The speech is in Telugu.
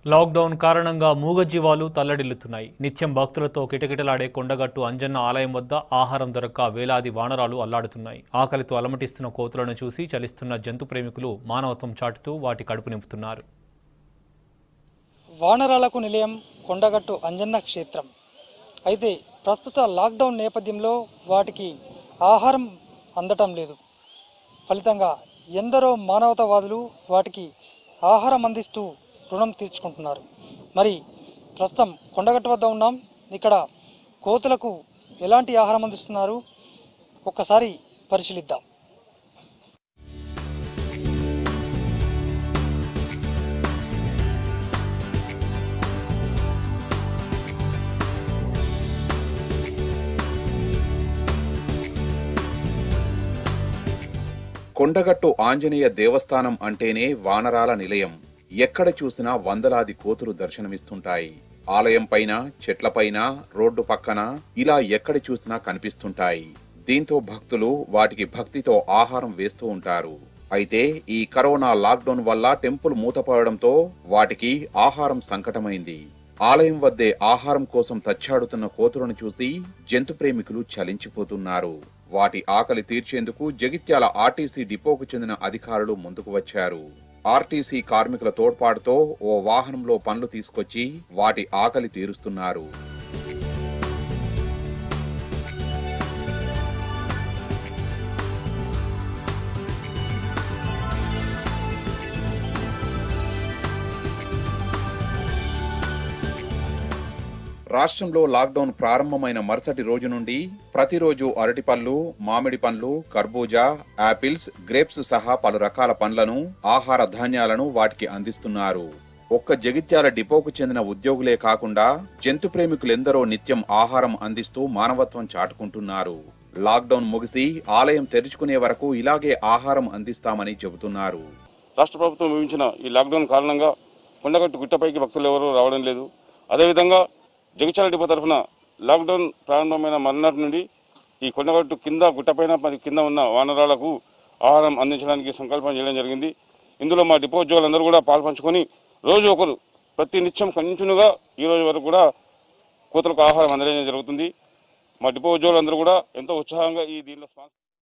లాక్డౌన్ కారణంగా మూగజీవాలు తల్లడిల్లుతున్నాయి నిత్యం భక్తులతో కిటకిటలాడే కొండగట్టు అంజన్న ఆలయం వద్ద ఆహారం దొరక్క వేలాది వానరాలు అల్లాడుతున్నాయి ఆకలితో అలమటిస్తున్న కోతులను చూసి చలిస్తున్న జంతు ప్రేమికులు మానవత్వం చాటుతూ వాటి కడుపు నింపుతున్నారు వానరాలకు నిలయం కొండగట్టు అంజన్న క్షేత్రం అయితే ప్రస్తుత లాక్డౌన్ నేపథ్యంలో వాటికి ఆహారం అందటం లేదు ఫలితంగా ఎందరో మానవతావాదులు వాటికి ఆహారం అందిస్తూ రుణం తీర్చుకుంటున్నారు మరి ప్రస్తుతం కొండగట్టు వద్ద ఉన్నాం ఇక్కడ కోతులకు ఎలాంటి ఆహారం అందిస్తున్నారు ఒక్కసారి పరిశీలిద్దాం కొండగట్టు ఆంజనేయ దేవస్థానం అంటేనే వానరాల నిలయం ఎక్కడ చూసినా వందలాది కోతులు దర్శనమిస్తుంటాయి ఆలయం పైన చెట్లపైన రోడ్డు పక్కన ఇలా ఎక్కడ చూసినా కనిపిస్తుంటాయి దీంతో భక్తులు వాటికి భక్తితో ఆహారం వేస్తూ ఉంటారు అయితే ఈ కరోనా లాక్డౌన్ వల్ల టెంపుల్ మూతపడడంతో వాటికి ఆహారం సంకటమైంది ఆలయం వద్దే ఆహారం కోసం తచ్చాడుతున్న కోతులను చూసి జంతు ప్రేమికులు చలించిపోతున్నారు వాటి ఆకలి తీర్చేందుకు జగిత్యాల ఆర్టీసీ డిపోకు చెందిన అధికారులు ముందుకు వచ్చారు ఆర్టీసీ కార్మికుల తోడ్పాటుతో ఓ వాహనంలో పండ్లు తీసుకొచ్చి వాటి ఆకలి తీరుస్తున్నారు రాష్ట్రంలో లాక్డౌన్ ప్రారంభమైన మరుసటి రోజు నుండి ప్రతిరోజు అరటిపళ్ళు మామిడి పండ్లు కర్బూజా యాపిల్స్ గ్రేప్స్ సహా పలు రకాల పండ్లను ఆహార ధాన్యాలను వాటికి అందిస్తున్నారు ఒక్క జగిత్యాల డిపోకు చెందిన ఉద్యోగులే కాకుండా జంతు ప్రేమికులెందరో నిత్యం ఆహారం అందిస్తూ మానవత్వం చాటుకుంటున్నారు లాక్డౌన్ ముగిసి ఆలయం తెరుచుకునే వరకు ఇలాగే ఆహారం అందిస్తామని చెబుతున్నారు రాష్ట్ర ప్రభుత్వం విధించిన ఈ లాక్డౌన్ కారణంగా కొండగట్టు గుట్టపైకి భక్తులు ఎవరూ రావడం లేదు అదేవిధంగా జగిత్యాల డిపో తరఫున లాక్డౌన్ ప్రారంభమైన మరునాటి నుండి ఈ కొండగట్టు కింద గుట్టపైన మరియు కింద ఉన్న వానరాలకు ఆహారం అందించడానికి సంకల్పం చేయడం జరిగింది ఇందులో మా డిపో ఉద్యోగులందరూ కూడా పాల్పంచుకొని రోజు ఒకరు ప్రతి నిత్యం కంటిన్యూగా ఈ రోజు వరకు కూడా కోతలకు ఆహారం అందజేయడం జరుగుతుంది మా డిపో ఉద్యోగులందరూ కూడా ఎంతో ఉత్సాహంగా ఈ దీనిలో స్పాన్సర్